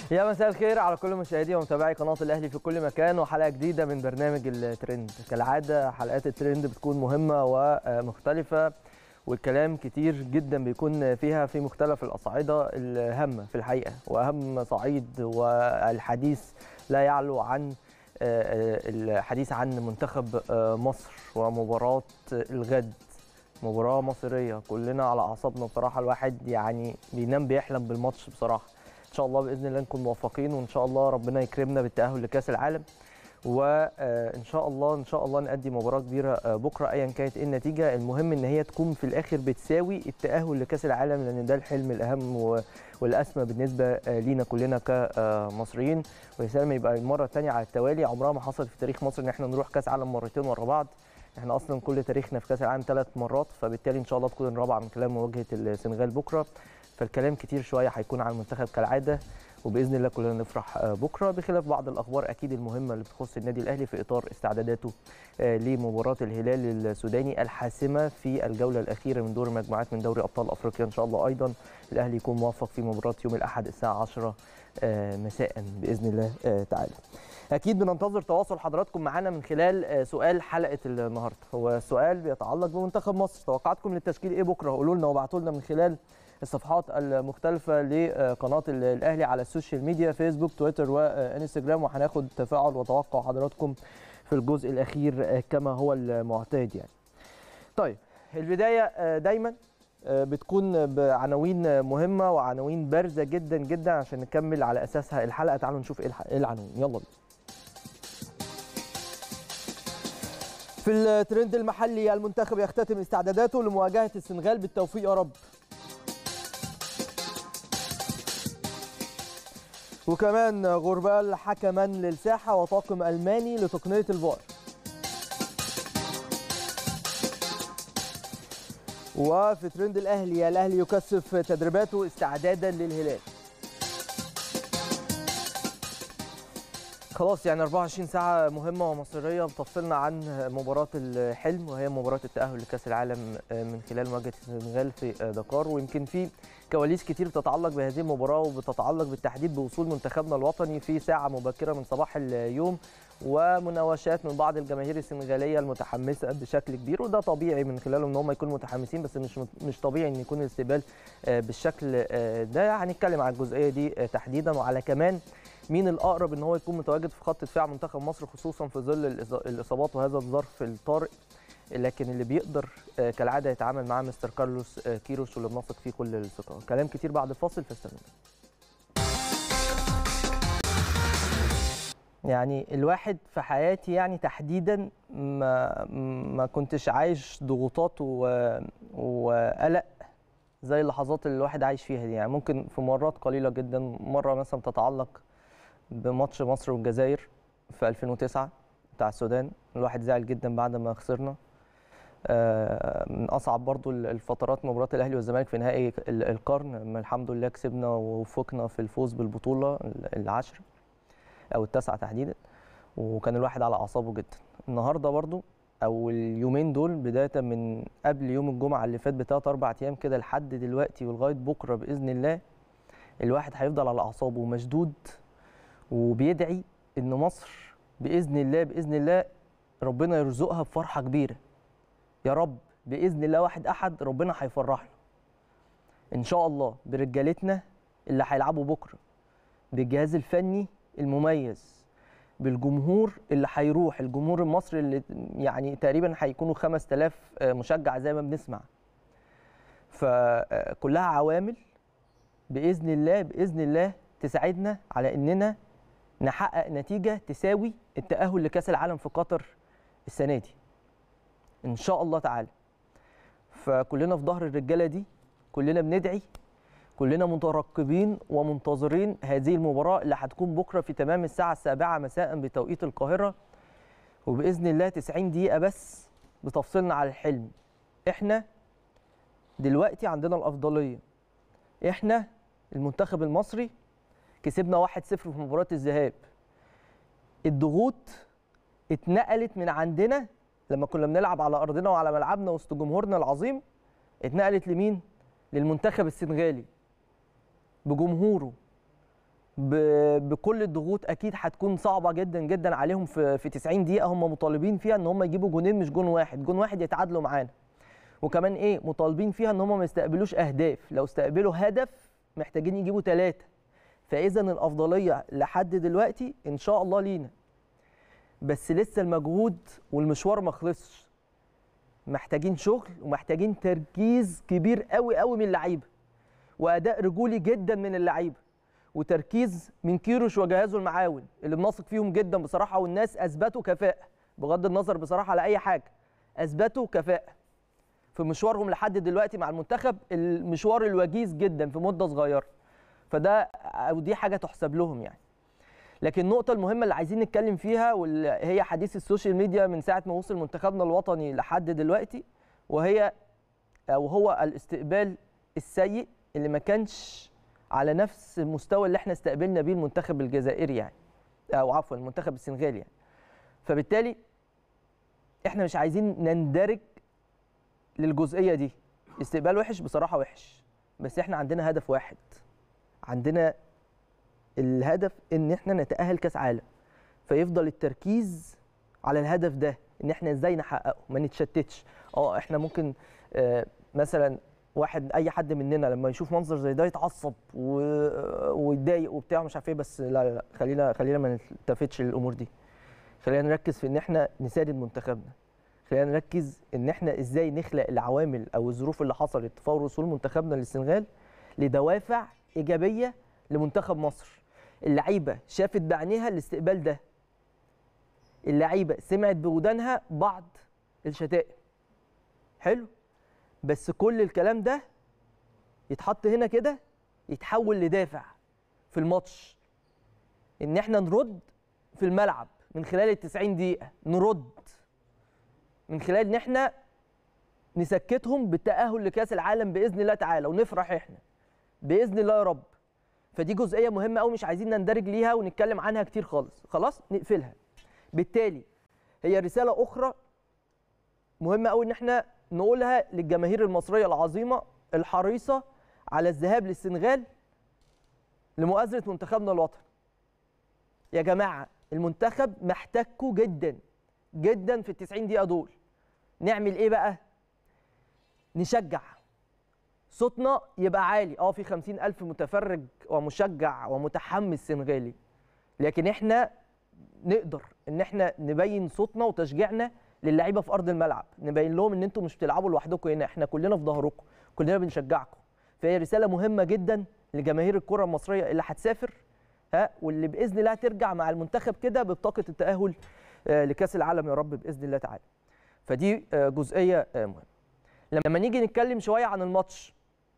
يا مساء الخير على كل مشاهدي ومتابعي قناه الاهلي في كل مكان وحلقه جديده من برنامج الترند كالعاده حلقات الترند بتكون مهمه ومختلفه والكلام كتير جدا بيكون فيها في مختلف الاصعده الهامه في الحقيقه واهم صعيد والحديث لا يعلو عن الحديث عن منتخب مصر ومباراه الغد مباراه مصريه كلنا على اعصابنا بصراحه الواحد يعني بينام بيحلم بالماتش بصراحه ان شاء الله باذن الله نكون موفقين وان شاء الله ربنا يكرمنا بالتاهل لكاس العالم وان شاء الله ان شاء الله نأدي مباراه كبيره بكره ايا كانت ايه النتيجه المهم ان هي تكون في الاخر بتساوي التاهل لكاس العالم لان ده الحلم الاهم والاسمى بالنسبه لينا كلنا كمصريين ويا سلام يبقى المره الثانيه على التوالي عمرها ما حصلت في تاريخ مصر ان احنا نروح كاس عالم مرتين ورا بعض احنا اصلا كل تاريخنا في كاس العالم ثلاث مرات فبالتالي ان شاء الله تكون الرابعه من خلال مواجهه السنغال بكره فالكلام كتير شويه هيكون عن المنتخب كالعاده وباذن الله كلنا نفرح بكره بخلاف بعض الاخبار اكيد المهمه اللي بتخص النادي الاهلي في اطار استعداداته لمباراه الهلال السوداني الحاسمه في الجوله الاخيره من دور المجموعات من دوري ابطال افريقيا ان شاء الله ايضا الاهلي يكون موفق في مباراه يوم الاحد الساعه 10 مساء باذن الله تعالى. اكيد بننتظر تواصل حضراتكم معنا من خلال سؤال حلقه النهارده هو السؤال بيتعلق بمنتخب مصر توقعاتكم للتشكيل ايه بكره قولوا لنا وابعتوا لنا من خلال الصفحات المختلفه لقناه الاهلي على السوشيال ميديا فيسبوك تويتر وانستجرام وهناخد تفاعل وتوقع حضراتكم في الجزء الاخير كما هو المعتاد يعني. طيب البدايه دايما بتكون بعناوين مهمه وعناوين بارزه جدا جدا عشان نكمل على اساسها الحلقه تعالوا نشوف ايه العناوين يلا بينا. في الترند المحلي المنتخب يختتم استعداداته لمواجهه السنغال بالتوفيق يا رب. وكمان غربال حكما للساحه وطاقم الماني لتقنيه الفار. وفي ترند الاهلي الاهلي يكثف تدريباته استعدادا للهلال. خلاص يعني 24 ساعة مهمة ومصيرية بتفصلنا عن مباراة الحلم وهي مباراة التأهل لكأس العالم من خلال مواجهة السنغال في دكار ويمكن في كواليس كتير بتتعلق بهذه المباراة وبتتعلق بالتحديد بوصول منتخبنا الوطني في ساعة مبكرة من صباح اليوم ومناوشات من بعض الجماهير السنغالية المتحمسة بشكل كبير وده طبيعي من خلاله ان هم يكونوا متحمسين بس مش مش طبيعي ان يكون الاستقبال بالشكل ده هنتكلم عن الجزئية دي تحديدا وعلى كمان مين الاقرب ان هو يكون متواجد في خط دفاع منتخب مصر خصوصا في ظل الاصابات وهذا الظرف الطارئ لكن اللي بيقدر كالعاده يتعامل معاه مستر كارلوس كيروش واللي بنثق فيه كل الثقه كلام كتير بعد الفاصل فاستنونا يعني الواحد في حياتي يعني تحديدا ما ما كنتش عايش ضغوطات وقلق زي اللحظات اللي الواحد عايش فيها دي يعني ممكن في مرات قليله جدا مره مثلا تتعلق بماتش مصر والجزائر في 2009 بتاع السودان الواحد زعل جدا بعد ما خسرنا من اصعب برضو الفترات مباراه الاهلي والزمالك في نهائي القرن الحمد لله كسبنا وفقنا في الفوز بالبطوله العشر او التاسعه تحديدا وكان الواحد على اعصابه جدا النهارده برضو او اليومين دول بدايه من قبل يوم الجمعه اللي فات بثلاث اربع ايام كده لحد دلوقتي ولغايه بكره باذن الله الواحد هيفضل على اعصابه مشدود وبيدعي ان مصر باذن الله باذن الله ربنا يرزقها بفرحه كبيره يا رب باذن الله واحد احد ربنا هيفرحنا ان شاء الله برجالتنا اللي هيلعبوا بكره بالجهاز الفني المميز بالجمهور اللي هيروح الجمهور المصري اللي يعني تقريبا هيكونوا 5000 مشجع زي ما بنسمع فكلها عوامل باذن الله باذن الله تساعدنا على اننا نحقق نتيجه تساوي التاهل لكاس العالم في قطر السنه دي ان شاء الله تعالى فكلنا في ظهر الرجاله دي كلنا بندعي كلنا مترقبين ومنتظرين هذه المباراه اللي هتكون بكره في تمام الساعه السابعة مساء بتوقيت القاهره وباذن الله 90 دقيقه بس بتفصلنا على الحلم احنا دلوقتي عندنا الافضليه احنا المنتخب المصري كسبنا 1-0 في مباراه الذهاب الضغوط اتنقلت من عندنا لما كنا بنلعب على ارضنا وعلى ملعبنا وسط جمهورنا العظيم اتنقلت لمين للمنتخب السنغالي بجمهوره ب- بكل الضغوط اكيد هتكون صعبه جدا جدا عليهم في في 90 دقيقه هم مطالبين فيها ان هم يجيبوا جونين مش جون واحد جون واحد يتعادلوا معانا وكمان ايه مطالبين فيها ان هم ما يستقبلوش اهداف لو استقبلوا هدف محتاجين يجيبوا ثلاثه فاذا الافضليه لحد دلوقتي ان شاء الله لينا بس لسه المجهود والمشوار ما خلصش محتاجين شغل ومحتاجين تركيز كبير قوي قوي من اللعيبه واداء رجولي جدا من اللعيبه وتركيز من كيروش وجهازه المعاون اللي بنثق فيهم جدا بصراحه والناس اثبتوا كفاءه بغض النظر بصراحه على اي حاجه اثبتوا كفاءه في مشوارهم لحد دلوقتي مع المنتخب المشوار الوجيز جدا في مده صغيره فده او دي حاجه تحسب لهم يعني لكن النقطة المهمة اللي عايزين نتكلم فيها واللي هي حديث السوشيال ميديا من ساعة ما وصل منتخبنا الوطني لحد دلوقتي وهي أو هو الاستقبال السيء اللي ما كانش على نفس المستوى اللي احنا استقبلنا بيه المنتخب الجزائري يعني أو عفوا المنتخب السنغالي يعني فبالتالي احنا مش عايزين نندرج للجزئية دي استقبال وحش بصراحة وحش بس احنا عندنا هدف واحد عندنا الهدف ان احنا نتاهل كاس عالم فيفضل التركيز على الهدف ده ان احنا ازاي نحققه ما نتشتتش اه احنا ممكن آه مثلا واحد اي حد مننا لما يشوف منظر زي ده يتعصب و- ويتضايق وبتاع مش عارف ايه بس لا لا لا خلينا خلينا ما نلتفتش للامور دي خلينا نركز في ان احنا نساند منتخبنا خلينا نركز ان احنا ازاي نخلق العوامل او الظروف اللي حصلت فور وصول منتخبنا للسنغال لدوافع ايجابيه لمنتخب مصر اللعيبه شافت بعينيها الاستقبال ده اللعيبه سمعت بودانها بعض الشتائم حلو بس كل الكلام ده يتحط هنا كده يتحول لدافع في الماتش ان احنا نرد في الملعب من خلال ال 90 دقيقه نرد من خلال ان احنا نسكتهم بالتاهل لكاس العالم باذن الله تعالى ونفرح احنا باذن الله يا رب فدي جزئيه مهمه قوي مش عايزين نندرج ليها ونتكلم عنها كتير خالص خلاص نقفلها بالتالي هي رساله اخرى مهمه قوي ان احنا نقولها للجماهير المصريه العظيمه الحريصه على الذهاب للسنغال لمؤازره منتخبنا الوطني يا جماعه المنتخب محتاجكم جدا جدا في ال 90 دقيقه دول نعمل ايه بقى نشجع صوتنا يبقى عالي اه في خمسين ألف متفرج ومشجع ومتحمس سنغالي لكن احنا نقدر ان احنا نبين صوتنا وتشجيعنا للعيبه في ارض الملعب نبين لهم ان انتم مش بتلعبوا لوحدكم هنا احنا كلنا في ظهركم كلنا بنشجعكم فهي رساله مهمه جدا لجماهير الكره المصريه اللي هتسافر ها واللي باذن الله ترجع مع المنتخب كده ببطاقه التاهل آه، لكاس العالم يا رب باذن الله تعالى فدي آه، جزئيه آه، مهمه لما نيجي نتكلم شويه عن الماتش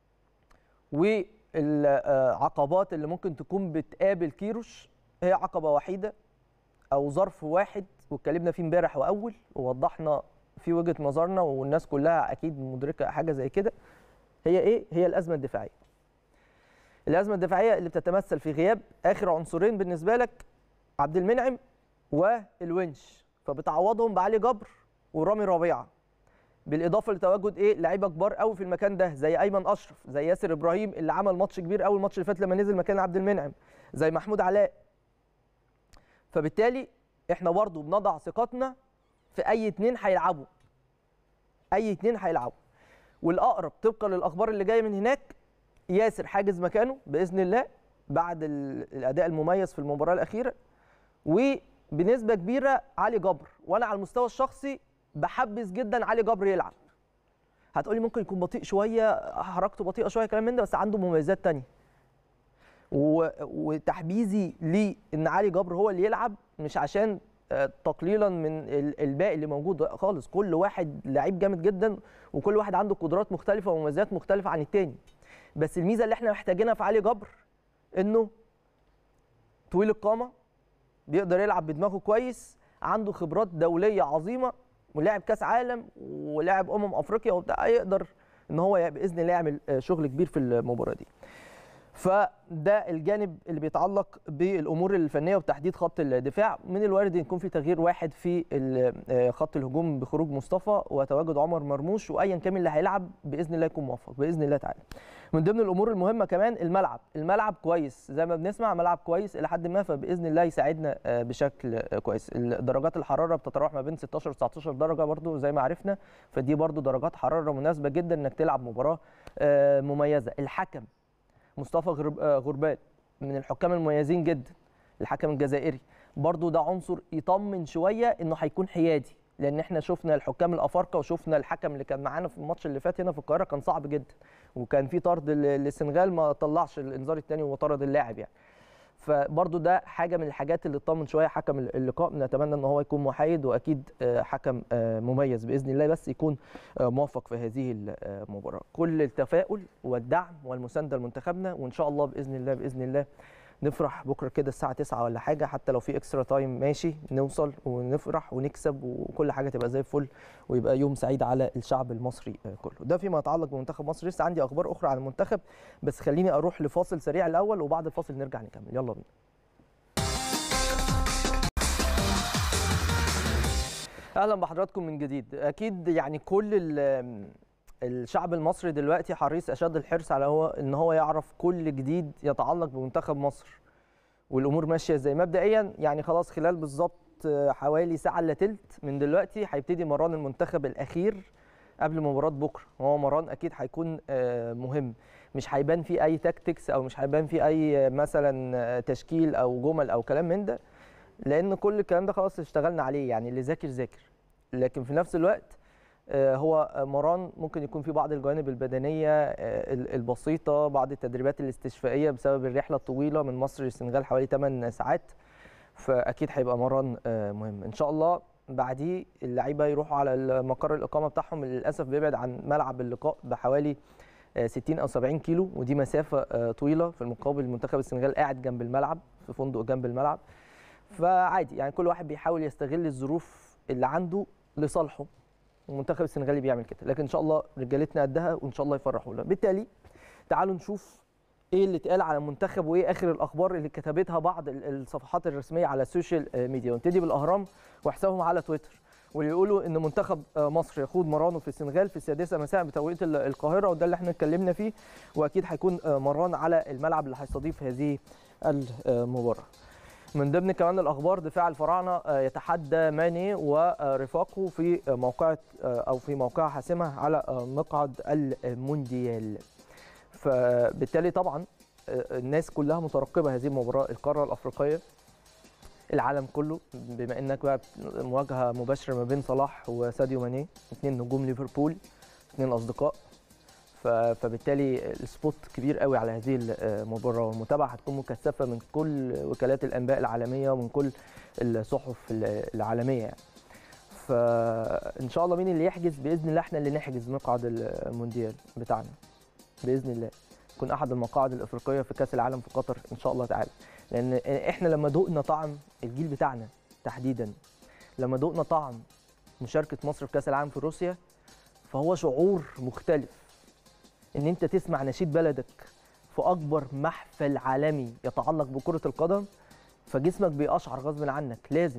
والعقبات اللي ممكن تكون بتقابل كيروش هي عقبه وحيده او ظرف واحد واتكلمنا فيه امبارح واول ووضحنا في وجهه نظرنا والناس كلها اكيد مدركه حاجه زي كده هي ايه هي الازمه الدفاعيه الازمه الدفاعيه اللي بتتمثل في غياب اخر عنصرين بالنسبه لك عبد المنعم والونش فبتعوضهم بعلي جبر ورامي ربيعه بالاضافه لتواجد ايه لعيبه كبار قوي في المكان ده زي ايمن اشرف زي ياسر ابراهيم اللي عمل ماتش كبير قوي الماتش اللي فات لما نزل مكان عبد المنعم زي محمود علاء فبالتالي احنا برضو بنضع ثقتنا في اي اتنين هيلعبوا اي اتنين هيلعبوا والاقرب طبقا للاخبار اللي جايه من هناك ياسر حاجز مكانه باذن الله بعد ال- الاداء المميز في المباراه الاخيره وبنسبه كبيره علي جبر وانا على المستوى الشخصي بحبذ جدا علي جبر يلعب هتقولي ممكن يكون بطيء شويه حركته بطيئه شويه كلام من ده بس عنده مميزات تانية و- وتحبيزي ليه ان علي جبر هو اللي يلعب مش عشان آه، تقليلا من ال- الباقي اللي موجود لا خالص كل واحد لعيب جامد جدا وكل واحد عنده قدرات مختلفه ومميزات مختلفه عن التاني بس الميزه اللي احنا محتاجينها في علي جبر انه طويل القامه بيقدر يلعب بدماغه كويس عنده خبرات دوليه عظيمه ولاعب كاس عالم ولاعب امم افريقيا وبتاع يقدر ان هو باذن الله يعمل آه، شغل كبير في المباراه دي فده الجانب اللي بيتعلق بالامور الفنيه وتحديد خط الدفاع من الوارد ان يكون في تغيير واحد في خط الهجوم بخروج مصطفى وتواجد عمر مرموش وايا كان اللي هيلعب باذن الله يكون موفق باذن الله تعالى من ضمن الامور المهمه كمان الملعب الملعب كويس زي ما بنسمع ملعب كويس الى حد ما فباذن الله يساعدنا بشكل كويس درجات الحراره بتتراوح ما بين 16 و 19 درجه برضو زي ما عرفنا فدي برضو درجات حراره مناسبه جدا انك تلعب مباراه مميزه الحكم مصطفى غربال من الحكام المميزين جدا الحكم الجزائري برضو ده عنصر يطمن شويه انه هيكون حيادي لان احنا شفنا الحكام الافارقه وشفنا الحكم اللي كان معانا في الماتش اللي فات هنا في القاهره كان صعب جدا وكان في طرد للسنغال ما طلعش الانذار الثاني وطرد اللاعب يعني فبرضو ده حاجه من الحاجات اللي تطمن شويه حكم اللقاء نتمنى ان هو يكون محايد واكيد حكم مميز باذن الله بس يكون موفق في هذه المباراه كل التفاؤل والدعم والمسانده لمنتخبنا وان شاء الله باذن الله باذن الله نفرح بكره كده الساعه 9 ولا حاجه حتى لو في اكسترا تايم ماشي نوصل ونفرح ونكسب وكل حاجه تبقى زي الفل ويبقى يوم سعيد على الشعب المصري كله ده فيما يتعلق بمنتخب مصر لسه عندي اخبار اخرى عن المنتخب بس خليني اروح لفاصل سريع الاول وبعد الفاصل نرجع نكمل يلا بينا اهلا بحضراتكم من جديد اكيد يعني كل الشعب المصري دلوقتي حريص اشد الحرص على هو ان هو يعرف كل جديد يتعلق بمنتخب مصر والامور ماشيه ازاي مبدئيا يعني خلاص خلال بالظبط حوالي ساعه الا تلت من دلوقتي هيبتدي مران المنتخب الاخير قبل مباراه بكره هو مران اكيد هيكون مهم مش هيبان فيه اي تاكتكس او مش هيبان فيه اي مثلا تشكيل او جمل او كلام من ده لان كل الكلام ده خلاص اشتغلنا عليه يعني اللي ذاكر ذاكر لكن في نفس الوقت هو مران ممكن يكون في بعض الجوانب البدنيه البسيطه بعض التدريبات الاستشفائيه بسبب الرحله الطويله من مصر للسنغال حوالي 8 ساعات فاكيد هيبقى مران مهم ان شاء الله بعديه اللعيبه يروحوا على مقر الاقامه بتاعهم اللي للاسف بيبعد عن ملعب اللقاء بحوالي 60 او 70 كيلو ودي مسافه طويله في المقابل منتخب السنغال قاعد جنب الملعب في فندق جنب الملعب فعادي يعني كل واحد بيحاول يستغل الظروف اللي عنده لصالحه المنتخب السنغالي بيعمل كده لكن ان شاء الله رجالتنا قدها وان شاء الله يفرحونا بالتالي تعالوا نشوف ايه اللي اتقال على المنتخب وايه اخر الاخبار اللي كتبتها بعض الصفحات الرسميه على السوشيال ميديا ونبتدي بالاهرام وحسابهم على تويتر واللي يقولوا ان منتخب مصر يخوض مرانه في السنغال في السادسه مساء بتوقيت القاهره وده اللي احنا اتكلمنا فيه واكيد هيكون مران على الملعب اللي هيستضيف هذه المباراه من ضمن كمان الاخبار دفاع الفراعنه يتحدى ماني ورفاقه في موقعه او في موقعه حاسمه على مقعد المونديال فبالتالي طبعا الناس كلها مترقبه هذه المباراه القاره الافريقيه العالم كله بما انك بقى مواجهه مباشره ما بين صلاح وساديو ماني اثنين نجوم ليفربول اثنين اصدقاء فبالتالي السبوت كبير قوي على هذه المباراه والمتابعه هتكون مكثفه من كل وكالات الانباء العالميه ومن كل الصحف العالميه يعني. فان شاء الله مين اللي يحجز باذن الله احنا اللي نحجز مقعد المونديال بتاعنا باذن الله يكون احد المقاعد الافريقيه في كاس العالم في قطر ان شاء الله تعالى لان احنا لما دقنا طعم الجيل بتاعنا تحديدا لما دقنا طعم مشاركه مصر في كاس العالم في روسيا فهو شعور مختلف ان انت تسمع نشيد بلدك في اكبر محفل عالمي يتعلق بكره القدم فجسمك بيقشعر غصب عنك لازم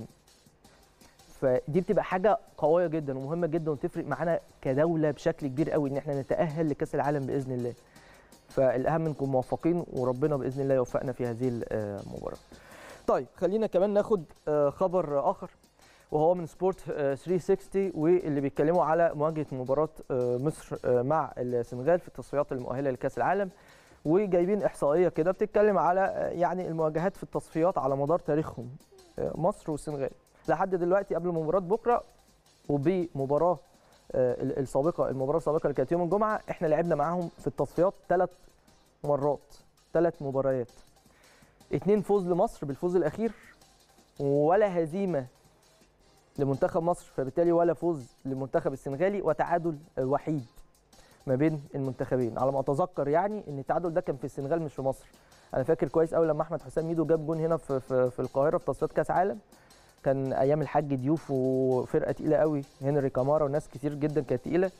فدي بتبقى حاجه قويه جدا ومهمه جدا وتفرق معانا كدوله بشكل كبير قوي ان احنا نتاهل لكاس العالم باذن الله فالاهم نكون موفقين وربنا باذن الله يوفقنا في هذه المباراه طيب خلينا كمان ناخد خبر اخر وهو من سبورت 360 واللي بيتكلموا على مواجهه مباراه مصر مع السنغال في التصفيات المؤهله لكاس العالم وجايبين احصائيه كده بتتكلم على يعني المواجهات في التصفيات على مدار تاريخهم مصر والسنغال لحد دلوقتي قبل مباراه بكره وبمباراه السابقه المباراه السابقه اللي كانت يوم الجمعه احنا لعبنا معاهم في التصفيات ثلاث مرات ثلاث مباريات اثنين فوز لمصر بالفوز الاخير ولا هزيمه لمنتخب مصر فبالتالي ولا فوز للمنتخب السنغالي وتعادل وحيد ما بين المنتخبين على ما اتذكر يعني ان التعادل ده كان في السنغال مش في مصر انا فاكر كويس قوي لما احمد حسام ميدو جاب جون هنا في في, في القاهره في تصفيات كاس عالم كان ايام الحاج ديوف وفرقه تقيله قوي هنري كامارا وناس كتير جدا كانت تقيله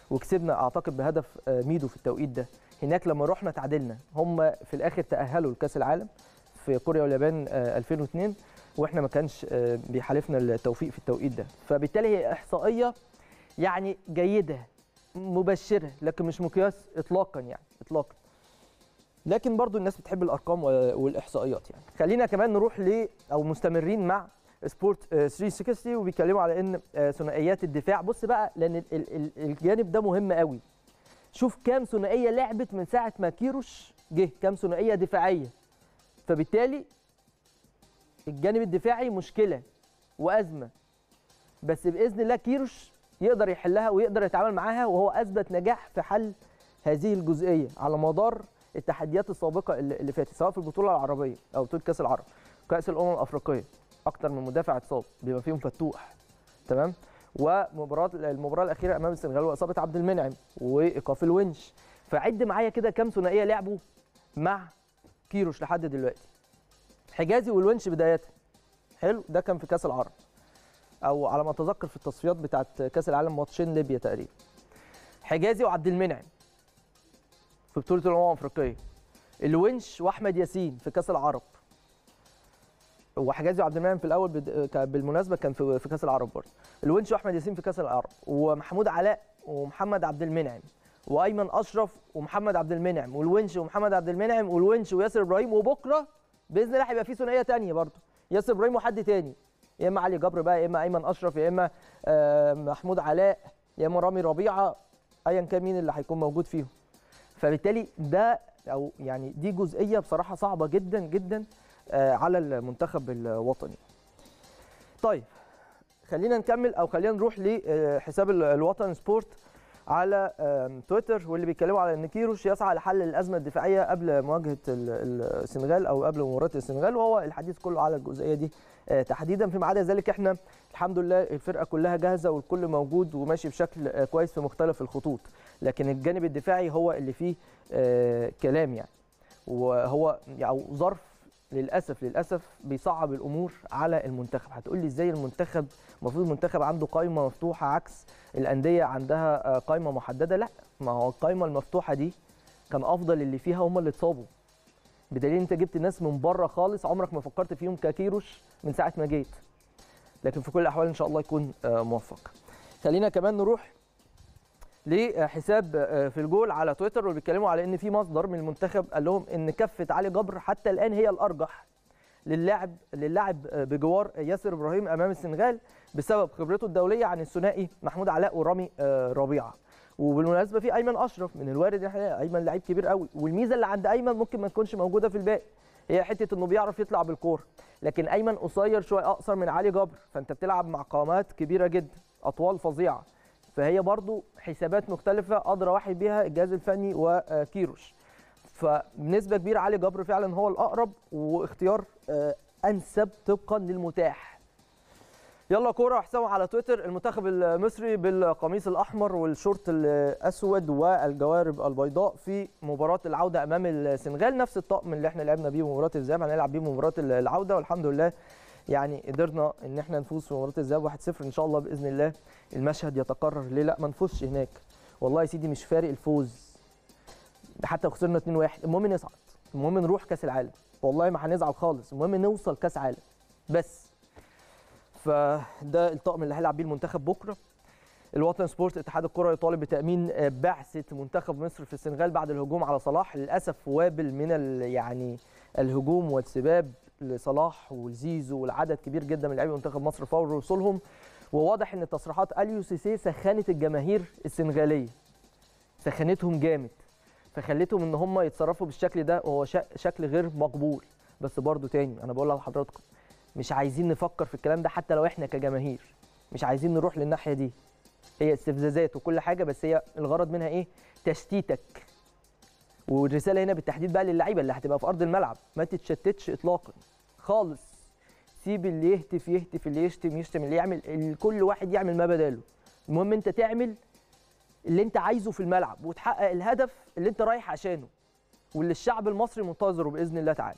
وكسبنا اعتقد بهدف آه، ميدو في التوقيت ده هناك لما رحنا تعادلنا هم في الاخر تاهلوا لكاس العالم في كوريا واليابان آه، 2002 واحنا ما كانش آه، بيحالفنا التوفيق في التوقيت ده فبالتالي هي احصائيه يعني جيده مبشره لكن مش مقياس اطلاقا يعني اطلاقا لكن برضو الناس بتحب الارقام و- والاحصائيات يعني خلينا كمان نروح ل او مستمرين مع سبورت آه، 360 وبيتكلموا على ان آه، ثنائيات الدفاع بص بقى لان ال- ال- ال- الجانب ده مهم قوي شوف كام ثنائيه لعبت من ساعه ما كيروش جه كام ثنائيه دفاعيه فبالتالي الجانب الدفاعي مشكله وازمه بس باذن الله كيروش يقدر يحلها ويقدر يتعامل معاها وهو اثبت نجاح في حل هذه الجزئيه على مدار التحديات السابقه اللي اللي فاتت سواء في البطوله العربيه او بطوله كاس العرب كاس الامم الافريقيه اكتر من مدافع اتصاب بيبقى فيهم فتوح تمام ومباراه المباراه الاخيره امام السنغال واصابه عبد المنعم وايقاف الونش فعد معايا كده كام ثنائيه لعبوا مع كيروش لحد دلوقتي حجازي والونش بدايه حلو ده كان في كاس العرب او على ما اتذكر في التصفيات بتاعت كاس العالم ماتشين ليبيا تقريبا حجازي وعبد المنعم في بطوله الامم الافريقيه الونش واحمد ياسين في كاس العرب وحجازي وعبد المنعم في الاول بد... كان- بالمناسبه كان في في كاس العرب برضه الونش واحمد ياسين في كاس العرب ومحمود علاء ومحمد عبد المنعم وايمن اشرف ومحمد عبد المنعم والونش ومحمد عبد المنعم والونش وياسر ابراهيم وبكره باذن الله هيبقى في ثنائيه ثانيه برضه ياسر ابراهيم وحد تاني يا اما علي جبر بقى يا اما ايمن اشرف يا اما آه، محمود علاء يا اما رامي ربيعه ايا كان مين اللي هيكون موجود فيهم فبالتالي ده او يعني دي جزئيه بصراحه صعبه جدا جدا آه، على المنتخب الوطني طيب خلينا نكمل او خلينا نروح لحساب ال- الوطن سبورت على آم، تويتر واللي بيتكلموا على ان كيروش يسعى لحل الازمه الدفاعيه قبل مواجهه ال- ال- السنغال او قبل مباراه السنغال وهو الحديث كله على الجزئيه دي آه، تحديدا فيما عدا ذلك احنا الحمد لله الفرقه كلها جاهزه والكل موجود وماشي بشكل آه، كويس في مختلف الخطوط لكن الجانب الدفاعي هو اللي فيه آه، كلام يعني وهو يعني ظرف للاسف للاسف بيصعب الامور على المنتخب هتقول لي ازاي المنتخب المفروض المنتخب عنده قائمه مفتوحه عكس الانديه عندها آه، قائمه محدده لا ما هو القائمه المفتوحه دي كان افضل اللي فيها هم اللي اتصابوا بدليل انت جبت ناس من بره خالص عمرك ما فكرت فيهم ككيروش من ساعه ما جيت لكن في كل الاحوال ان شاء الله يكون آه، موفق خلينا كمان نروح لحساب آه، في الجول على تويتر واللي بيتكلموا على ان في مصدر من المنتخب قال لهم ان كفه علي جبر حتى الان هي الارجح للاعب للاعب آه، بجوار ياسر ابراهيم امام السنغال بسبب خبرته الدوليه عن الثنائي محمود علاء ورامي آه، ربيعه وبالمناسبه في ايمن اشرف من الوارد ان احنا ايمن لعيب كبير قوي والميزه اللي عند ايمن ممكن ما تكونش موجوده في الباقي هي حته انه بيعرف يطلع بالكوره لكن ايمن قصير شويه اقصر من علي جبر فانت بتلعب مع قامات كبيره جدا اطوال فظيعه فهي برضو حسابات مختلفه ادرى واحد بيها الجهاز الفني وكيروش فبنسبه كبيره علي جبر فعلا هو الاقرب واختيار آه، انسب طبقا للمتاح يلا كوره حسابهم على تويتر المنتخب المصري بالقميص الاحمر والشورت الاسود والجوارب البيضاء في مباراه العوده امام السنغال نفس الطقم اللي احنا لعبنا بيه مباراه الذهاب هنلعب بيه مباراه العوده والحمد لله يعني قدرنا ان احنا نفوز في مباراه الذهاب 1-0 ان شاء الله باذن الله المشهد يتكرر ليه لا ما نفوزش هناك والله يا سيدي مش فارق الفوز حتى لو خسرنا 2-1 المهم نصعد المهم نروح كاس العالم والله ما هنزعل خالص المهم نوصل كاس عالم بس فده الطقم اللي هيلعب بيه المنتخب بكره الوطن سبورت اتحاد الكره يطالب بتامين بعثه منتخب مصر في السنغال بعد الهجوم على صلاح للاسف وابل من ال- يعني الهجوم والسباب لصلاح والزيزو والعدد كبير جدا من لاعبي منتخب مصر فور وصولهم وواضح ان تصريحات اليو سيسي سخنت الجماهير السنغاليه سخنتهم جامد فخلتهم ان هم يتصرفوا بالشكل ده وهو شا- شكل غير مقبول بس برضو تاني انا بقول لحضراتكم مش عايزين نفكر في الكلام ده حتى لو احنا كجماهير مش عايزين نروح للناحيه دي هي استفزازات وكل حاجه بس هي الغرض منها ايه تشتيتك والرساله هنا بالتحديد بقى للعيبه اللي هتبقى في ارض الملعب ما تتشتتش اطلاقا خالص سيب اللي يهتف يهتف اللي يشتم يشتم اللي يعمل ال- كل واحد يعمل ما بداله المهم انت تعمل اللي انت عايزه في الملعب وتحقق الهدف اللي انت رايح عشانه واللي الشعب المصري منتظره باذن الله تعالى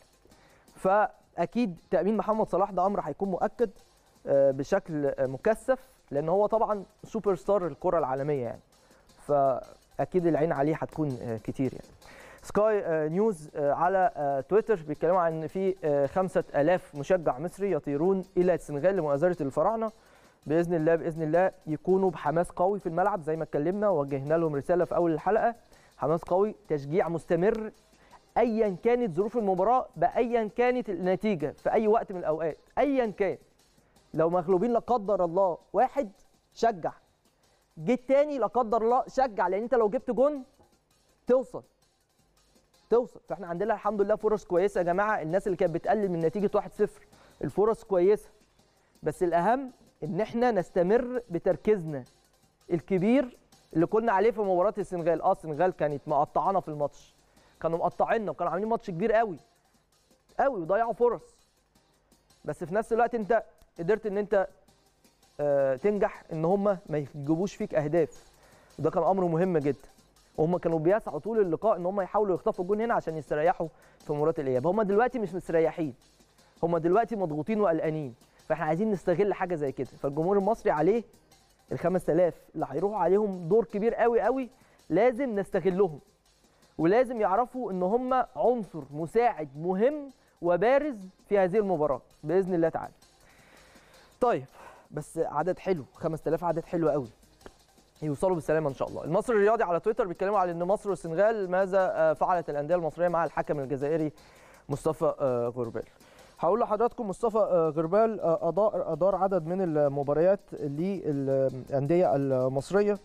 فاكيد تامين محمد صلاح ده امر هيكون مؤكد آه، بشكل آه، مكثف لان هو طبعا سوبر ستار الكره العالميه يعني فاكيد العين عليه هتكون آه، كتير يعني سكاي آه، نيوز آه، على آه، تويتر بيتكلموا عن ان في آه، 5000 مشجع مصري يطيرون الى السنغال لمؤازره الفراعنه باذن الله باذن الله يكونوا بحماس قوي في الملعب زي ما اتكلمنا ووجهنا لهم رساله في اول الحلقه حماس قوي تشجيع مستمر ايا كانت ظروف المباراه بايا كانت النتيجه في اي وقت من الاوقات ايا كان لو مغلوبين لا قدر الله واحد شجع جيت تاني لا قدر الله شجع لان انت لو جبت جون توصل توصل فاحنا عندنا الحمد لله فرص كويسه يا جماعه الناس اللي كانت بتقلل من نتيجه 1-0 الفرص كويسه بس الاهم ان احنا نستمر بتركيزنا الكبير اللي كنا عليه في مباراه السنغال اه السنغال كانت مقطعانا في الماتش كانوا مقطعيننا وكانوا عاملين ماتش كبير قوي قوي وضيعوا فرص بس في نفس الوقت انت قدرت ان انت آه، تنجح ان هم ما يجيبوش فيك اهداف وده كان امر مهم جدا وهم كانوا بيسعوا طول اللقاء ان هم يحاولوا يخطفوا الجون هنا عشان يستريحوا في مباراه الاياب هم دلوقتي مش مستريحين هم دلوقتي مضغوطين وقلقانين فاحنا عايزين نستغل حاجه زي كده فالجمهور المصري عليه ال 5000 اللي هيروحوا عليهم دور كبير قوي قوي لازم نستغلهم ولازم يعرفوا ان هم عنصر مساعد مهم وبارز في هذه المباراه باذن الله تعالى طيب بس عدد حلو 5000 عدد حلو قوي يوصلوا بالسلامه ان شاء الله المصري الرياضي على تويتر بيتكلموا على ان مصر والسنغال ماذا آه، فعلت الانديه المصريه مع الحكم الجزائري مصطفى آه، غربال هقول لحضراتكم مصطفى آه، غربال آه، ادار ادار عدد من المباريات للانديه المصريه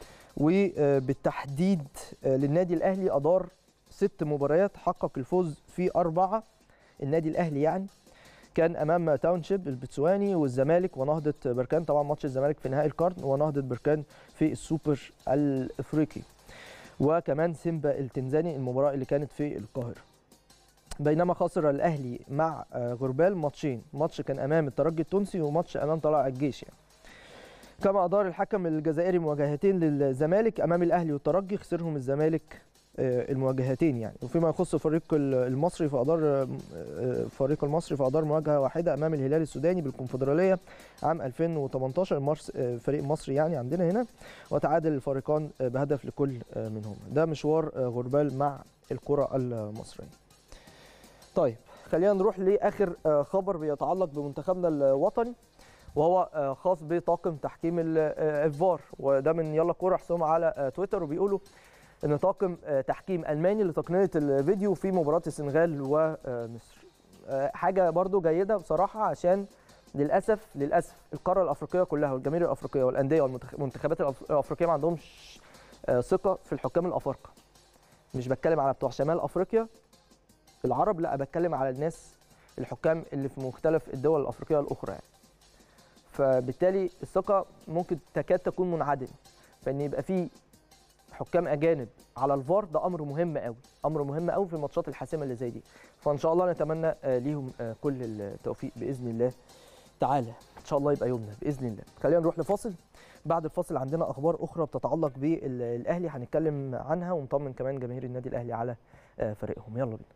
وبالتحديد آه، للنادي الاهلي ادار ست مباريات حقق الفوز في اربعه النادي الاهلي يعني كان امام تاونشيب البتسواني والزمالك ونهضه بركان طبعا ماتش الزمالك في نهائي القرن ونهضه بركان في السوبر الافريقي وكمان سيمبا التنزاني المباراه اللي كانت في القاهره بينما خسر الاهلي مع آه، غربال ماتشين ماتش كان امام الترجي التونسي وماتش امام طلائع الجيش يعني كما ادار الحكم الجزائري مواجهتين للزمالك امام الاهلي والترجي خسرهم الزمالك آه، المواجهتين يعني وفيما يخص فريق ال- المصري فادار آه، آه، فريق المصري فادار مواجهه واحده امام الهلال السوداني بالكونفدراليه عام 2018 المرس آه، فريق مصري يعني عندنا هنا وتعادل الفريقان آه، بهدف لكل آه، منهما ده مشوار آه، غربال مع الكره المصريه طيب خلينا نروح لاخر آه، خبر بيتعلق بمنتخبنا الوطني وهو آه، خاص بطاقم تحكيم ال- آه، الفار وده من يلا كوره حسام على آه، تويتر وبيقولوا ان طاقم آه، تحكيم الماني لتقنيه الفيديو في مباراه السنغال ومصر آه، حاجه برضو جيده بصراحه عشان للاسف للاسف القاره الافريقيه كلها والجماهير الافريقيه والانديه والمنتخبات الأف- الافريقيه ما عندهمش آه، ثقه في الحكام الافارقه مش بتكلم على بتوع شمال افريقيا العرب لا بتكلم على الناس الحكام اللي في مختلف الدول الافريقيه الاخرى يعني فبالتالي الثقه ممكن تكاد تكون منعدمه فان يبقى في حكام اجانب على الفار ده امر مهم قوي امر مهم قوي في الماتشات الحاسمه اللي زي دي فان شاء الله نتمنى آه، ليهم آه، كل التوفيق باذن الله تعالى ان شاء الله يبقى يومنا باذن الله خلينا نروح لفاصل بعد الفاصل عندنا اخبار اخرى بتتعلق بالاهلي هنتكلم عنها ونطمن كمان جماهير النادي الاهلي على آه، فريقهم يلا بينا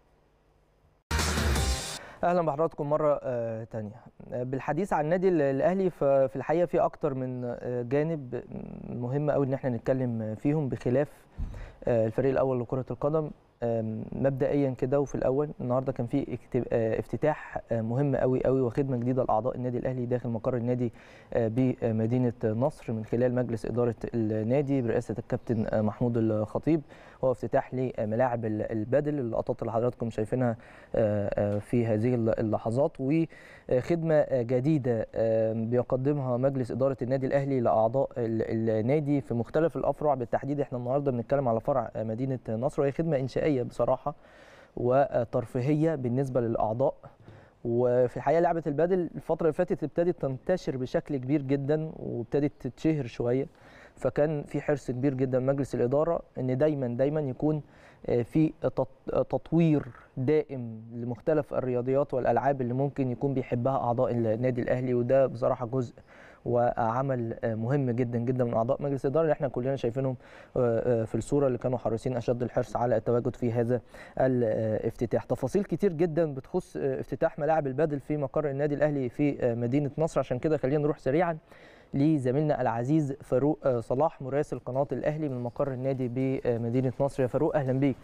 اهلا بحضراتكم مره آه، تانية آه، بالحديث عن النادي ال- الاهلي ففي الحقيقه في اكتر من آه، جانب مهم قوي ان احنا نتكلم فيهم بخلاف آه، الفريق الاول لكره القدم آم، مبدئيا كده وفي الاول النهارده كان في اكت- آه، افتتاح آه، مهم قوي قوي وخدمه جديده لاعضاء النادي الاهلي داخل مقر النادي آه، بمدينه نصر من خلال مجلس اداره النادي برئاسه الكابتن آه، محمود الخطيب وهو افتتاح لملاعب ال- البادل اللقطات اللي حضراتكم شايفينها آه، آه، في هذه اللحظات وخدمه جديده آه، بيقدمها مجلس اداره النادي الاهلي لاعضاء ال- النادي في مختلف الافرع بالتحديد احنا النهارده بنتكلم على فرع آه، مدينه نصر وهي خدمه انشائيه بصراحه وترفيهيه بالنسبه للاعضاء وفي الحقيقه لعبه البادل الفتره اللي فاتت ابتدت تنتشر بشكل كبير جدا وابتدت تتشهر شويه فكان في حرص كبير جدا من مجلس الاداره ان دايما دايما يكون آه، في تط- تطوير دائم لمختلف الرياضيات والالعاب اللي ممكن يكون بيحبها اعضاء النادي الاهلي وده بصراحه جزء وعمل آه، مهم جدا جدا من اعضاء مجلس الاداره اللي احنا كلنا شايفينهم آه، آه، في الصوره اللي كانوا حريصين اشد الحرص على التواجد في هذا الافتتاح تفاصيل كتير جدا بتخص آه، افتتاح ملاعب البادل في مقر النادي الاهلي في آه، مدينه نصر عشان كده خلينا نروح سريعا لزميلنا العزيز فاروق صلاح مراسل قناه الاهلي من مقر النادي بمدينه نصر يا فاروق اهلا بيك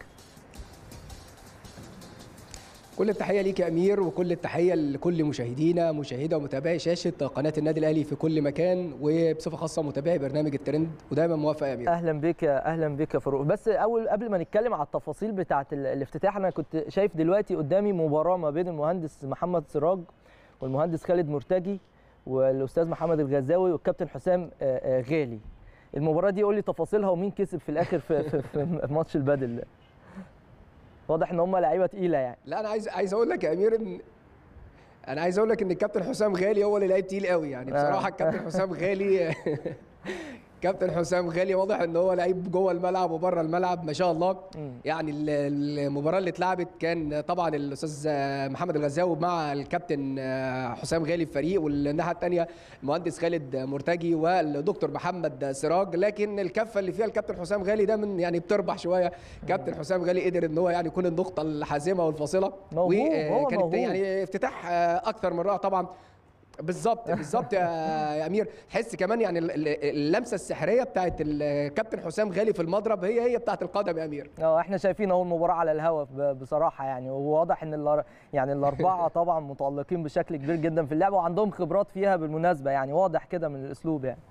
كل التحيه ليك يا امير وكل التحيه لكل مشاهدينا مشاهده ومتابعي شاشه قناه النادي الاهلي في كل مكان وبصفه خاصه متابعي برنامج الترند ودايما موافق يا امير اهلا بك يا اهلا بك يا فاروق بس اول قبل ما نتكلم على التفاصيل بتاعه الافتتاح انا كنت شايف دلوقتي قدامي مباراه ما بين المهندس محمد سراج والمهندس خالد مرتجي والاستاذ محمد الغزاوي والكابتن حسام غالي المباراه دي قول لي تفاصيلها ومين كسب في الاخر في, في, في ماتش البادل ده واضح ان هم لعيبه تقيله يعني لا انا عايز عايز اقول لك يا امير ان انا عايز اقول لك ان الكابتن حسام غالي هو اللي لعيب تقيل قوي يعني بصراحه الكابتن حسام غالي كابتن حسام غالي واضح ان هو لعيب جوه الملعب وبره الملعب ما شاء الله يعني المباراه اللي اتلعبت كان طبعا الاستاذ محمد الغزاوي مع الكابتن حسام غالي في فريق والناحيه الثانيه المهندس خالد مرتجي والدكتور محمد سراج لكن الكفه اللي فيها الكابتن حسام غالي ده من يعني بتربح شويه كابتن حسام غالي قدر ان هو يعني يكون النقطه الحاسمه والفاصله وكانت يعني افتتاح اكثر من رائع طبعا بالظبط بالظبط يا امير تحس كمان يعني اللمسه السحريه بتاعت الكابتن حسام غالي في المضرب هي هي بتاعت القدم يا امير اه احنا شايفين اهو المباراه على الهوا بصراحه يعني وواضح ان يعني الاربعه طبعا متالقين بشكل كبير جدا في اللعبه وعندهم خبرات فيها بالمناسبه يعني واضح كده من الاسلوب يعني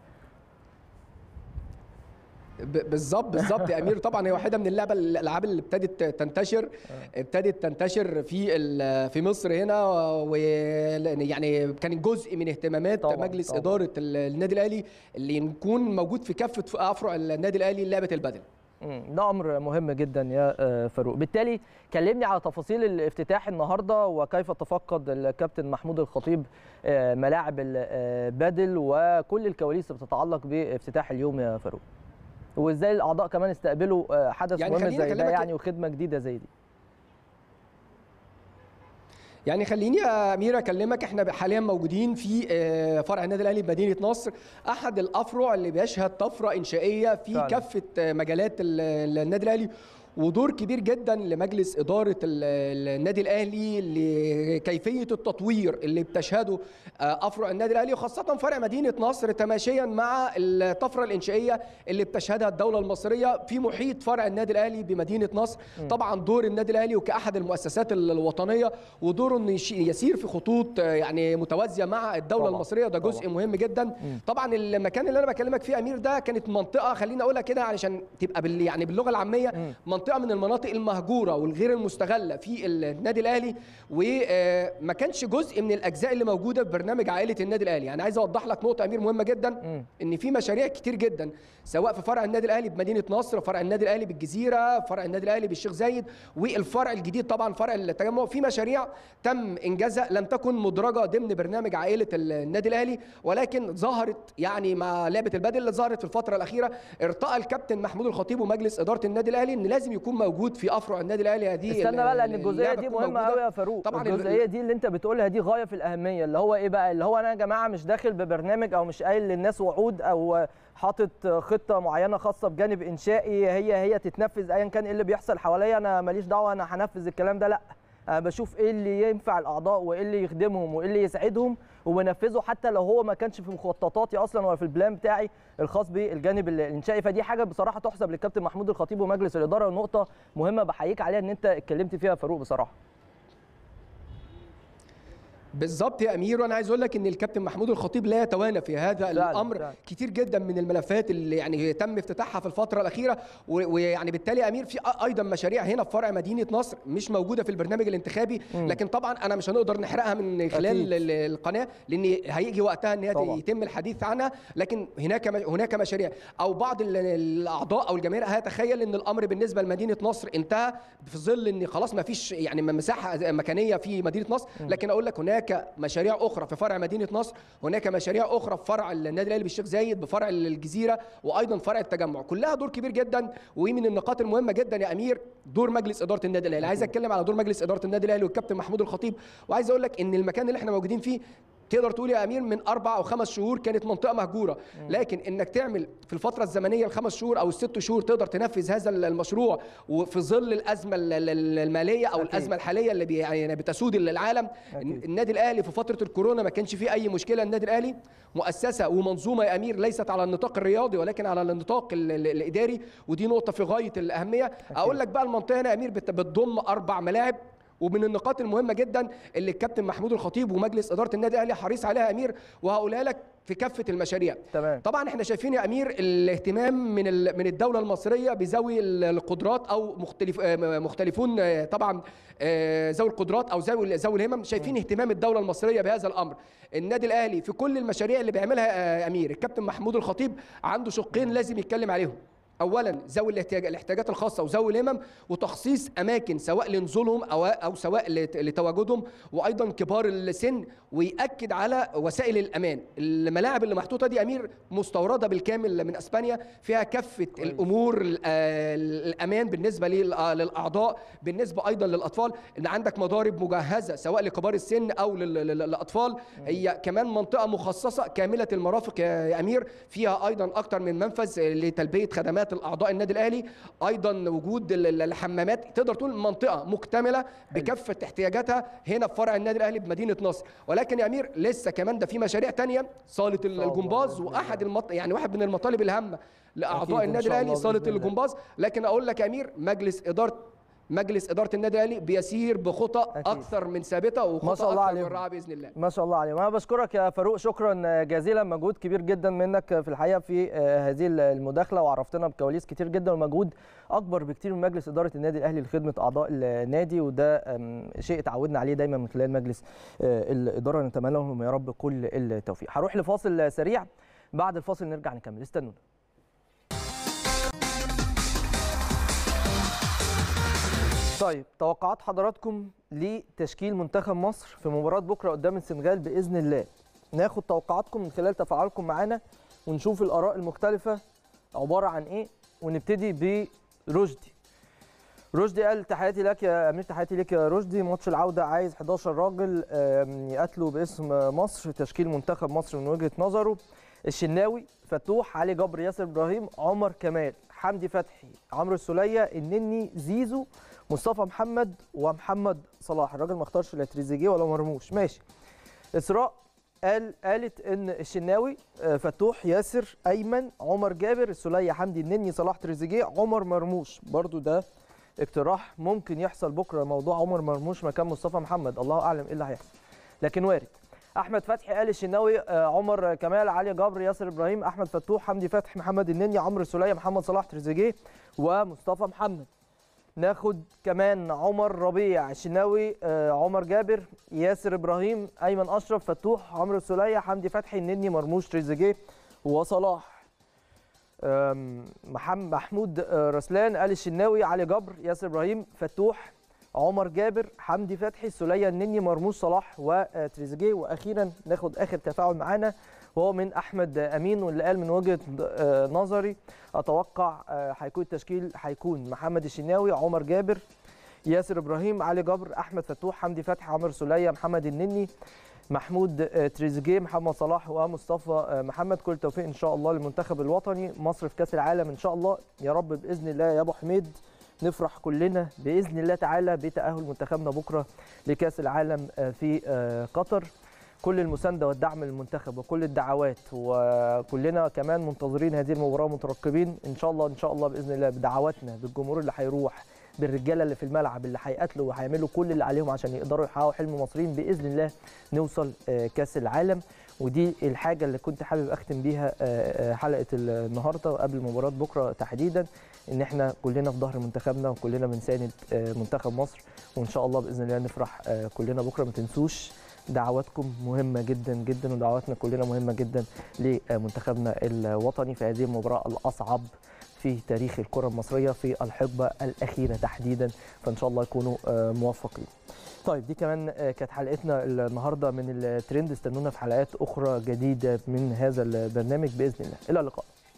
بالظبط بالظبط يا امير طبعا هي واحده من اللعبه الالعاب اللي ابتدت تنتشر ابتدت تنتشر في في مصر هنا ويعني كان جزء من اهتمامات طبعًا مجلس طبعًا. اداره النادي الاهلي اللي يكون موجود في كافه افرع النادي الاهلي لعبه البدل ده امر مهم جدا يا فاروق بالتالي كلمني على تفاصيل الافتتاح النهارده وكيف تفقد الكابتن محمود الخطيب ملاعب البادل وكل الكواليس اللي بتتعلق بافتتاح اليوم يا فاروق وازاي الاعضاء كمان استقبلوا حدث يعني مهم زي ده يعني وخدمه جديده زي دي يعني خليني يا امير اكلمك احنا حاليا موجودين في فرع النادي الاهلي بمدينه نصر احد الافرع اللي بيشهد طفره انشائيه في فعلا. كافه مجالات النادي الاهلي ودور كبير جدا لمجلس اداره النادي الاهلي لكيفيه التطوير اللي بتشهده افرع النادي الاهلي وخاصه فرع مدينه نصر تماشيا مع الطفره الانشائيه اللي بتشهدها الدوله المصريه في محيط فرع النادي الاهلي بمدينه نصر طبعا دور النادي الاهلي وكاحد المؤسسات الوطنيه ودوره انه يسير في خطوط يعني متوازيه مع الدوله طبعا. المصريه ده جزء طبعا. مهم جدا طبعا المكان اللي انا بكلمك فيه امير ده كانت منطقه خليني اقولها كده علشان تبقى بال يعني باللغه العاميه منطقه من المناطق المهجوره والغير المستغله في النادي الاهلي وما كانش جزء من الاجزاء اللي موجوده في برنامج عائله النادي الاهلي يعني عايز اوضح لك نقطه امير مهمه جدا م. ان في مشاريع كتير جدا سواء في فرع النادي الاهلي بمدينه نصر فرع النادي الاهلي بالجزيره فرع النادي الاهلي بالشيخ زايد والفرع الجديد طبعا فرع التجمع في مشاريع تم انجازها لم تكن مدرجه ضمن برنامج عائله النادي الاهلي ولكن ظهرت يعني مع لعبه البدل اللي ظهرت في الفتره الاخيره ارتقى الكابتن محمود الخطيب ومجلس اداره النادي الاهلي ان لازم يكون موجود في افرع النادي الاهلي هذه استنى بقى لان الجزئيه دي مهمه قوي يا فاروق طبعا الجزئيه دي اللي انت بتقولها دي غايه في الاهميه اللي هو ايه بقى اللي هو انا يا جماعه مش داخل ببرنامج او مش قايل للناس وعود او حاطط خطه معينه خاصه بجانب انشائي هي هي تتنفذ ايا كان ايه اللي بيحصل حواليا انا ماليش دعوه انا هنفذ الكلام ده لا انا بشوف ايه اللي ينفع الاعضاء وايه اللي يخدمهم وايه اللي يسعدهم وبنفذه حتى لو هو ما كانش في مخططاتي اصلا ولا في البلان بتاعي الخاص بالجانب الانشائي فدي حاجه بصراحه تحسب للكابتن محمود الخطيب ومجلس الاداره ونقطه مهمه بحييك عليها ان انت اتكلمت فيها فاروق بصراحه بالظبط يا امير وانا عايز اقول لك ان الكابتن محمود الخطيب لا يتوانى في هذا فعلا الامر فعلا. كتير جدا من الملفات اللي يعني تم افتتاحها في الفتره الاخيره ويعني بالتالي يا امير في ايضا مشاريع هنا في فرع مدينه نصر مش موجوده في البرنامج الانتخابي م. لكن طبعا انا مش هنقدر نحرقها من خلال أكيد. القناه لان هيجي وقتها ان يتم الحديث عنها لكن هناك هناك مشاريع او بعض الاعضاء او الجماهير هيتخيل ان الامر بالنسبه لمدينه نصر انتهى في ظل ان خلاص ما فيش يعني مساحه مكانيه في مدينه نصر لكن اقول لك هناك هناك مشاريع اخرى في فرع مدينه نصر هناك مشاريع اخرى في فرع النادي الاهلي بالشيخ زايد بفرع الجزيره وايضا فرع التجمع كلها دور كبير جدا ومن النقاط المهمه جدا يا امير دور مجلس اداره النادي الاهلي عايز اتكلم على دور مجلس اداره النادي الاهلي والكابتن محمود الخطيب وعايز اقول لك ان المكان اللي احنا موجودين فيه تقدر تقول يا امير من اربع او خمس شهور كانت منطقه مهجوره لكن انك تعمل في الفتره الزمنيه الخمس شهور او الست شهور تقدر تنفذ هذا المشروع وفي ظل الازمه ال- ال- الماليه او أكيد. الازمه الحاليه اللي بي يعني بتسود العالم أكيد. النادي الاهلي في فتره الكورونا ما كانش فيه اي مشكله النادي الاهلي مؤسسه ومنظومه يا امير ليست على النطاق الرياضي ولكن على النطاق ال- ال- الاداري ودي نقطه في غايه الاهميه اقول لك بقى المنطقه هنا يا امير بت- بتضم اربع ملاعب ومن النقاط المهمه جدا اللي الكابتن محمود الخطيب ومجلس اداره النادي الاهلي حريص عليها يا امير وهقولها لك في كافه المشاريع تمام طبعا احنا شايفين يا امير الاهتمام من ال- من الدوله المصريه بذوي ال- القدرات او مختلف آه، مختلفون آه، طبعا آه، ذوي القدرات او ذوي ذوي الهمم شايفين اهتمام الدوله المصريه بهذا الامر النادي الاهلي في كل المشاريع اللي بيعملها آه، يا امير الكابتن محمود الخطيب عنده شقين لازم يتكلم عليهم اولا ذوي الاحتياج الاحتياجات الخاصه وذوي الهمم وتخصيص اماكن سواء لنزولهم او او سواء لت- لتواجدهم وايضا كبار السن ويأكد على وسائل الامان الملاعب اللي محطوطه دي امير مستورده بالكامل من اسبانيا فيها كافه الامور ال- آه، الامان بالنسبه لل- آه، للاعضاء بالنسبه ايضا للاطفال ان عندك مضارب مجهزه سواء لكبار السن او لل- لل- للاطفال هي كمان منطقه مخصصه كامله المرافق يا يا امير فيها ايضا اكتر من منفذ لتلبيه خدمات الاعضاء النادي الاهلي ايضا وجود ال- ال- الحمامات تقدر تقول منطقه مكتمله بكافه احتياجاتها هنا في فرع النادي الاهلي بمدينه نصر ولكن يا امير لسه كمان ده في مشاريع تانية صاله الله الجمباز بإذن واحد المط... يعني واحد من المطالب الهامه أكيد لاعضاء إن النادي شاء الاهلي الله صاله بإذن الله. الجمباز لكن اقول لك يا امير مجلس اداره مجلس اداره النادي الاهلي بيسير بخطى أكيد. اكثر من ثابته ما وخطى شاء الله اكثر من عليهم. رائعه باذن الله ما شاء الله عليهم انا بشكرك يا فاروق شكرا جزيلا مجهود كبير جدا منك في الحقيقه في آه، هذه المداخله وعرفتنا بكواليس كتير جدا ومجهود اكبر بكتير من مجلس اداره النادي الاهلي لخدمه اعضاء النادي وده آم، شيء اتعودنا عليه دايما من خلال مجلس آه، الاداره نتمنى لهم يا رب كل التوفيق هروح لفاصل سريع بعد الفاصل نرجع نكمل استنونا طيب توقعات حضراتكم لتشكيل منتخب مصر في مباراة بكرة قدام السنغال بإذن الله ناخد توقعاتكم من خلال تفاعلكم معانا ونشوف الآراء المختلفة عبارة عن إيه ونبتدي برشدي رشدي قال تحياتي لك يا أمير تحياتي لك يا رشدي ماتش العودة عايز 11 راجل آم، يقاتلوا باسم مصر تشكيل منتخب مصر من وجهة نظره الشناوي فتوح علي جبر ياسر إبراهيم عمر كمال حمدي فتحي عمرو السولية النني زيزو مصطفى محمد ومحمد صلاح الراجل ما اختارش لا تريزيجيه ولا مرموش ماشي اسراء قال قالت ان الشناوي آه، فتوح ياسر ايمن عمر جابر السوليه حمدي النني صلاح تريزيجيه عمر مرموش برضو ده اقتراح ممكن يحصل بكره موضوع عمر مرموش مكان مصطفى محمد الله اعلم ايه اللي هيحصل لكن وارد احمد فتحي قال الشناوي آه، عمر كمال علي جبر ياسر ابراهيم احمد فتوح حمدي فتحي محمد النني عمرو السوليه محمد صلاح تريزيجيه ومصطفى محمد ناخد كمان عمر ربيع الشناوي آه، عمر جابر ياسر ابراهيم ايمن اشرف فتوح عمرو السوليه حمدي فتحي النني مرموش تريزيجيه وصلاح آم، محمد محمود آه، رسلان قال الشناوي علي جبر ياسر ابراهيم فتوح عمر جابر حمدي فتحي السوليه النني مرموش صلاح وتريزيجيه واخيرا ناخد اخر تفاعل معانا وهو من احمد امين واللي قال من وجهه آه، نظري اتوقع آه، هيكون التشكيل هيكون محمد الشناوي عمر جابر ياسر ابراهيم علي جبر احمد فتوح حمدي فتحي عمرو سوليه محمد النني محمود آه، تريزيجيه محمد صلاح ومصطفى آه، محمد كل التوفيق ان شاء الله للمنتخب الوطني مصر في كاس العالم ان شاء الله يا رب باذن الله يا ابو حميد نفرح كلنا باذن الله تعالى بتاهل منتخبنا بكره لكاس العالم آه، في آه، قطر كل المسانده والدعم للمنتخب وكل الدعوات وكلنا كمان منتظرين هذه المباراه مترقبين ان شاء الله ان شاء الله باذن الله بدعواتنا بالجمهور اللي هيروح بالرجاله اللي في الملعب اللي هيقاتلوا وهيعملوا كل اللي عليهم عشان يقدروا يحققوا حلم المصريين باذن الله نوصل آه، كاس العالم ودي الحاجه اللي كنت حابب اختم بيها آه، آه، حلقه النهارده وقبل مباراه بكره تحديدا ان احنا كلنا في ظهر منتخبنا وكلنا بنساند آه، منتخب مصر وان شاء الله باذن الله نفرح آه، كلنا بكره ما تنسوش دعواتكم مهمة جدا جدا ودعواتنا كلنا مهمة جدا لمنتخبنا الوطني في هذه المباراة الأصعب في تاريخ الكرة المصرية في الحقبة الأخيرة تحديدا فإن شاء الله يكونوا آه، موفقين طيب دي كمان آه، كانت حلقتنا النهاردة من الترند استنونا في حلقات أخرى جديدة من هذا البرنامج بإذن الله إلى اللقاء